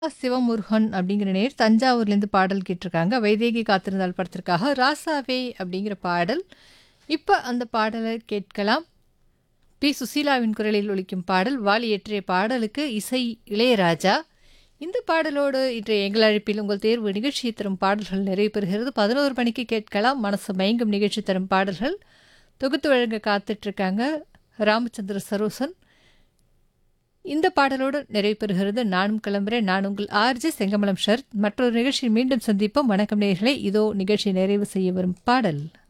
சிவமுருகன் அப்படிங்கிற நேயர் தஞ்சாவூர்லேருந்து பாடல் கேட்டிருக்காங்க. வைதேகி காத்திருந்தால் படத்திற்காக ராசாவே அப்படிங்கிற பாடல். இப்ப அந்த பாடலை கேட்கலாம். பி. சுசீலாவின் குரலில் ஒலிக்கும் பாடல். வாலி இயற்றிய பாடலுக்கு இசை இளையராஜா. இந்த பாடலோடு இன்றைய எங்கள் அழைப்பில் உங்கள் தேர்வு நிகழ்ச்சி தரும் பாடல்கள் நிறைவு பெறுகிறது. 11 மணிக்கு கேட்கலாம். மனசு மயங்கும் நிகழ்ச்சி தரும் பாடல்கள். தொகுத்து வழங்க காத்துட்ருக்காங்க ராமச்சந்திர சரோசன். இந்த பாடலோடு நிறைவு பெறுகிறது. நானும் கிளம்புறேன். நான் உங்கள் ஆர்ஜே செங்கமலம் ஷரத். மற்றொரு நிகழ்ச்சியில் மீண்டும் சந்திப்போம். வணக்கம் நேயர்களே. இதோ நிகழ்ச்சி நிறைவு செய்ய வரும் பாடல்.